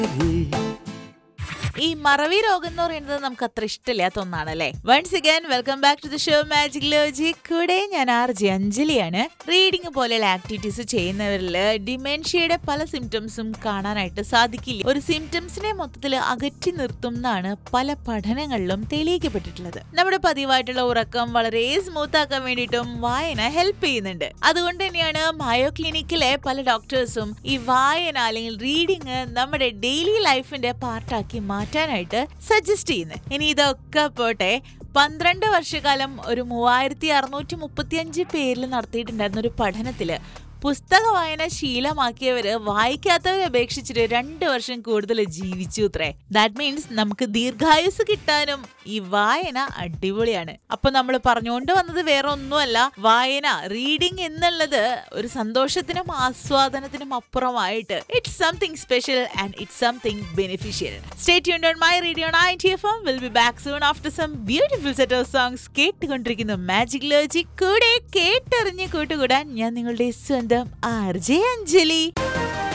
ഈ മറവി രോഗം എന്ന് പറയുന്നത് നമുക്ക് അത്ര ഇഷ്ടമില്ലാത്ത ഒന്നാണല്ലേ once again welcome back to the show magic logy കൂടെ ഞാൻ ആർ ജി അഞ്ജലിയാണ് റീഡിംഗ് പോലെയുള്ള ആക്ടിവിറ്റീസ് ചെയ്യുന്നവരിൽ ഡിമെൻഷ്യയുടെ പല സിംറ്റംസും കാണാനായിട്ട് സാധിക്കില്ല ഒരു സിംറ്റംസിനെ മൊത്തത്തിൽ അകറ്റി നിർത്തും എന്നാണ് പല പഠനങ്ങളിലും തെളിയിക്കപ്പെട്ടിട്ടുള്ളത് നമ്മുടെ പതിവായിട്ടുള്ള ഉറക്കം വളരെ സ്മൂത്ത് ആക്കാൻ വേണ്ടിയിട്ടും വായന ഹെൽപ്പ് ചെയ്യുന്നുണ്ട് അതുകൊണ്ട് തന്നെയാണ് മയോ ക്ലിനിക്കിലെ പല ഡോക്ടേഴ്സും ഈ വായന അല്ലെങ്കിൽ റീഡിങ് നമ്മുടെ ഡെയിലി ലൈഫിന്റെ പാർട്ടാക്കി മാറ്റാനായിട്ട് സജസ്റ്റ് ചെയ്യുന്നത് ഇനി ഇതൊക്കെ പോട്ടെ പന്ത്രണ്ട് വർഷക്കാലം ഒരു മൂവായിരത്തി അറുന്നൂറ്റി മുപ്പത്തി അഞ്ച് പേരിൽ നടത്തിയിട്ടുണ്ടായിരുന്ന ഒരു പഠനത്തില് പുസ്തക വായന ശീലമാക്കിയവര് വായിക്കാത്തവരെ അപേക്ഷിച്ചിട്ട് രണ്ട് വർഷം കൂടുതൽ ജീവിച്ചു അത്രേ ദാറ്റ് മീൻസ് നമുക്ക് ദീർഘായുസ് കിട്ടാനും ഈ വായന അടിപൊളിയാണ് അപ്പൊ നമ്മൾ പറഞ്ഞുകൊണ്ട് വന്നത് വേറെ ഒന്നുമല്ല വായന റീഡിംഗ് എന്നുള്ളത് ഒരു സന്തോഷത്തിനും ആസ്വാദനത്തിനും അപ്പുറമായിട്ട് it's something special and it's something beneficial stay tuned on my radio ninety F M will be back soon after some beautiful set of songs കേട്ടുകൊണ്ടിരിക്കുന്നു മാജിക് ലോജി കൂടെ കേട്ടറിഞ്ഞ് കൂട്ടുകൂടാൻ ഞാൻ നിങ്ങളുടെ സ്വന്തം ആർ ജെ അഞ്ജലി